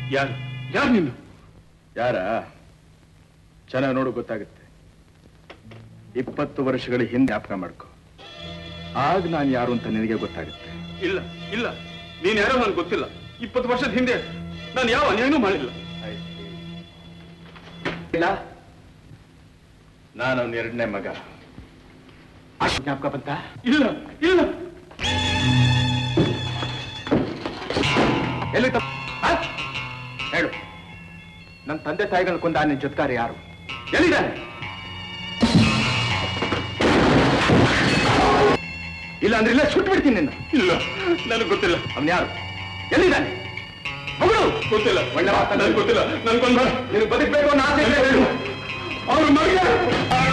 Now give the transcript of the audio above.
ಯಾರು ಯಾರು ನೀನು ಯಾರ ಚೆನ್ನಾಗಿ ನೋಡು ಗೊತ್ತಾಗುತ್ತೆ ಇಪ್ಪತ್ತು ವರ್ಷಗಳ ಹಿಂದೆ ಜ್ಞಾಪಕ ಮಾಡ್ಕೊ ಆಗ ನಾನು ಯಾರು ಅಂತ ನಿನಗೆ ಗೊತ್ತಾಗುತ್ತೆ ಇಲ್ಲ ಇಲ್ಲ ನೀನ್ ಯಾರೋ ನನ್ಗೆ ಗೊತ್ತಿಲ್ಲ ಇಪ್ಪತ್ತು ವರ್ಷದ ಹಿಂದೆ ನಾನು ಯಾವ ಅನ್ಯಾಯನೂ ಮಾಡಿಲ್ಲ ಇಲ್ಲ ನಾನು ಅವನ ಎರಡನೇ ಮಗ ಅಷ್ಟು ಜ್ಞಾಪಕ ಬಂತ ಇಲ್ಲ ಇಲ್ಲ ಎಲ್ಲಿ ತಪ್ಪು ಆ? ಹೇಳು ನನ್ನ ತಂದೆ ತಾಯಿಗಳ ಕೊಂದ ನಿನ್ ಜೊತ್ಕಾರ ಯಾರು ಎಲ್ಲಿದ್ದಾನೆ ಇಲ್ಲ ಅಂದ್ರೆ ಇಲ್ಲ ಸುಟ್ಟು ಬಿಡ್ತೀನಿ ನಿನ್ನ ಇಲ್ಲ ನನಗೆ ಗೊತ್ತಿಲ್ಲ ಅವನ್ ಯಾರು ಎಲ್ಲಿದ್ದಾನೆ ಮಗಳು ಗೊತ್ತಿಲ್ಲ ಒಳ್ಳೆ ಮಾತಲ್ಲ. ನನಗೆ ಗೊತ್ತಿಲ್ಲ ನನ್ಗೊಂದು ನೀನು ಬದುಕಬೇಕು ಅನ್ನೋ ಆಸೆ ಇದ್ರೆ ಹೇಳು ಅವ್ರ ಮಗ